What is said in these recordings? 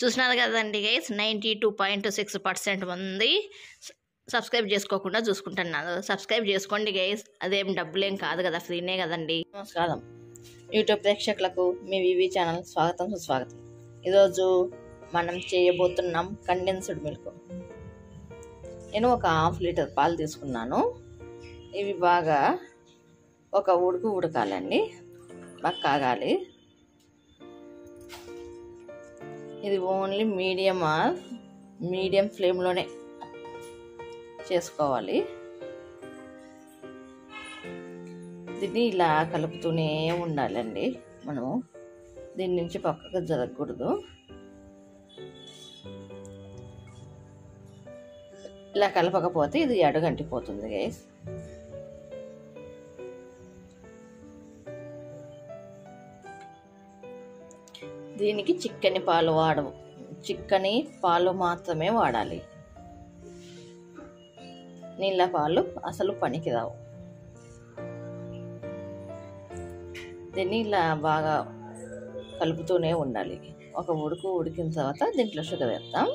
చూసినారు కదండి guys ninety two point six percent మంది స- సబ్స్క్రైబ్ చేసుకోకుండా చూసుకుంటున్నారు సబ్స్క్రైబ్ చేసుకోండి గైస్ అదేం డబ్బులేం కాదు కదా ఫ్రీనే కదండి నమస్కారం యూట్యూబ్ ప్రేక్షకులకు మీ వివి ఛానల్ స్వాగతం సుస్వాగతం ఈరోజు మనం చేయబోతున్నాం కండెన్స్డ్ మిల్క్ నేను ఒక హాఫ్ లీటర్ పాలు తీసుకున్నాను ఇవి బాగా ఒక ఉడుకు ఉడకాలండి బాగా కాగాలి ఇది ఓన్లీ మీడియం ఆర్ మీడియం ఫ్లేమ్లోనే చేసుకోవాలి దీన్ని ఇలా కలుపుతూనే ఉండాలండి మనము దీని నుంచి పక్కకు జరగకూడదు ఇలా కలపకపోతే ఇది అడుగంటిపోతుంది గైస్ దీనికి చిక్కని పాలు వాడము చిక్కని పాలు మాత్రమే వాడాలి నీళ్ళ పాలు అసలు పనికిరావు దీన్ని ఇలా బాగా కలుపుతూనే ఉండాలి ఒక ఉడుకు ఉడికిన తర్వాత దీంట్లో షుగర్ వేస్తాం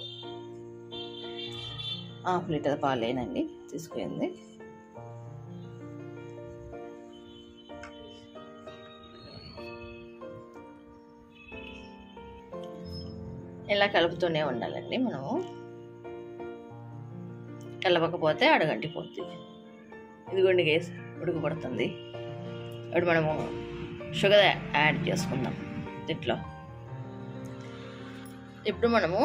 హాఫ్ లీటర్ పాలేనండి తీసుకుంది ఇలా కలుపుతూనే ఉండాలండి మనము కలపకపోతే అడగంటిపోద్ది ఇదిగోండి గేస్ ఉడకబడుతుంది ఇప్పుడు మనము షుగర్ యాడ్ చేసుకుందాం దీంట్లో ఇప్పుడు మనము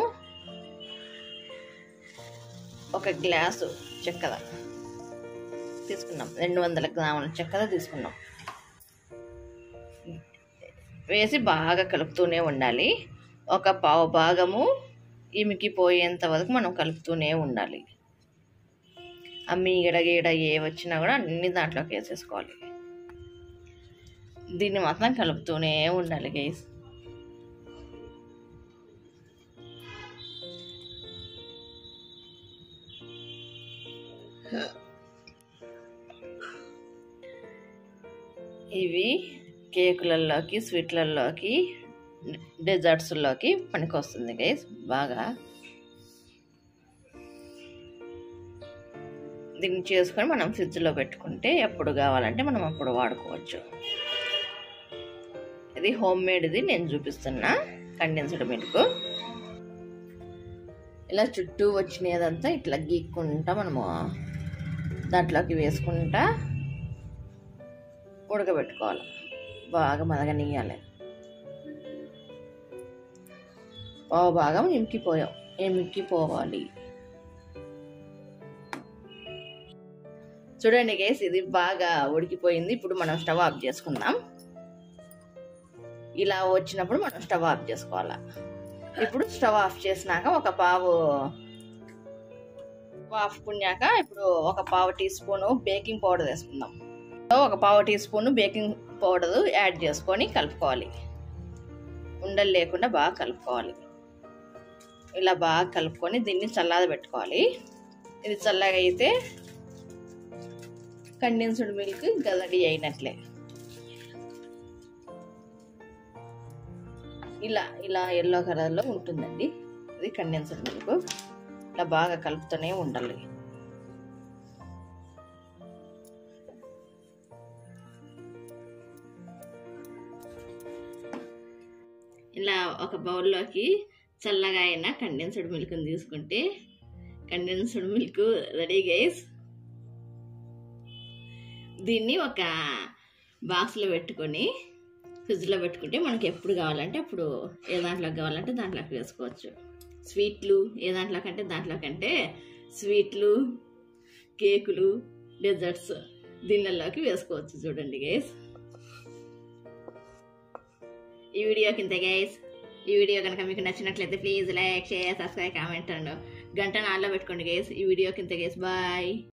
ఒక గ్లాసు చక్కెర తీసుకున్నాం రెండు వందల గ్రాముల చక్కెర తీసుకున్నాం వేసి బాగా కలుపుతూనే ఉండాలి ఒక పావు భాగము ఇమికిపోయేంత వరకు మనం కలుపుతూనే ఉండాలి ఆ మీగడ గీడ ఏ వచ్చినా కూడా అన్ని దాంట్లోకి వేసేసుకోవాలి దీన్ని మాత్రం కలుపుతూనే ఉండాలి గైస్ ఇవి కేకులలోకి స్వీట్లలోకి డెజర్ట్స్లోకి పనికొస్తుంది గైస్ బాగా దీన్ని చేసుకొని మనం ఫ్రిడ్జ్లో పెట్టుకుంటే ఎప్పుడు కావాలంటే మనం అప్పుడు వాడుకోవచ్చు ఇది హోమ్ మేడ్ది నేను చూపిస్తున్నా కండెన్స్డ్ మిల్క్ ఇలా చుట్టూ వచ్చినదంతా ఇట్లా గీక్కుంటా మనము దాంట్లోకి వేసుకుంటా ఉడకబెట్టుకోవాలి బాగా మదగనీయాలి పావు భాగం ఇంకిపోయాం ఇంకిపోవాలి చూడండి గేస్ ఇది బాగా ఉడికిపోయింది ఇప్పుడు మనం స్టవ్ ఆఫ్ చేసుకుందాం ఇలా వచ్చినప్పుడు మనం స్టవ్ ఆఫ్ చేసుకోవాలా ఇప్పుడు స్టవ్ ఆఫ్ చేసినాక ఒక పావు ఆఫ్ పుణ్యాక ఇప్పుడు ఒక పావు టీ స్పూన్ బేకింగ్ పౌడర్ వేసుకుందాం ఒక పావు teaspoon baking powder add చేసుకొని కలుపుకోవాలి ఉండలు లేకుండా బాగా కలుపుకోవాలి ఇలా బాగా కలుపుకొని దీన్ని చల్లార పెట్టుకోవాలి ఇది చల్లగా అయితే కండెన్స్డ్ మిల్క్ ఇంకా రెడీ అయినట్లే ఇలా ఇలా ఎల్లో కలర్లో ఉంటుందండి ఇది కండెన్స్డ్ మిల్క్ ఇలా బాగా కలుపుతూనే ఉండాలి ఇలా ఒక బౌల్లోకి చల్లగా అయిన కండెన్స్డ్ మిల్క్ని తీసుకుంటే కండెన్స్డ్ మిల్క్ రెడీ గైస్ దీన్ని ఒక బాక్స్లో పెట్టుకొని ఫ్రిడ్జ్లో పెట్టుకుంటే మనకి ఎప్పుడు కావాలంటే అప్పుడు ఏ దాంట్లోకి కావాలంటే దాంట్లోకి వేసుకోవచ్చు స్వీట్లు ఏ దాంట్లో కంటే దాంట్లో కంటే స్వీట్లు కేకులు డెజర్ట్స్ దీనిలోకి వేసుకోవచ్చు చూడండి గైస్ ఈ వీడియో కింద గైస్ ఈ వీడియో కనుక మీకు నచ్చినట్లయితే please like share subscribe comment and గంట నాలో పెట్టుకోండి గైస్ ఈ వీడియో కింద గైస్ బాయ్